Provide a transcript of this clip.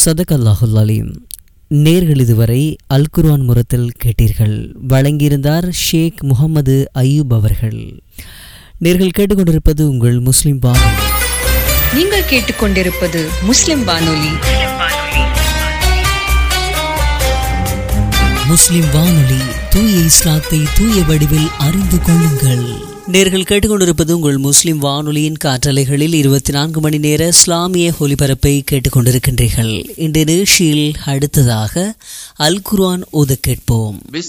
சதக் அல்லாஹுல் அலீம் நேர்கள் இதுவரை அல் குர்ஆன் முரத்தில் கேட்டீர்கள் வழங்கியிருந்தார் ஷேக் முகமது அய்யூப் அவர்கள் நேர்கள் கேட்டுக்கொண்டிருப்பது உங்கள் முஸ்லிம் வானொலி நீங்கள் கேட்டுக்கொண்டிருப்பது முஸ்லிம் வானொலி முஸ்லிம் வானொலி தூய இஸ்லாத்தை தூய வடிவில் அறிந்து கொள்ளுங்கள் நேர்கள் கேட்டுக்கொண்டிருப்பது உங்கள் முஸ்லிம் வானொலியின் காற்றலைகளில் இருபத்தி நான்கு மணி நேர இஸ்லாமிய ஒலிபரப்பை கேட்டுக்கொண்டிருக்கின்றீர்கள் இந்த நிகழ்ச்சியில் அடுத்ததாக அல் குர்ஆன் ஓத கேட்போம்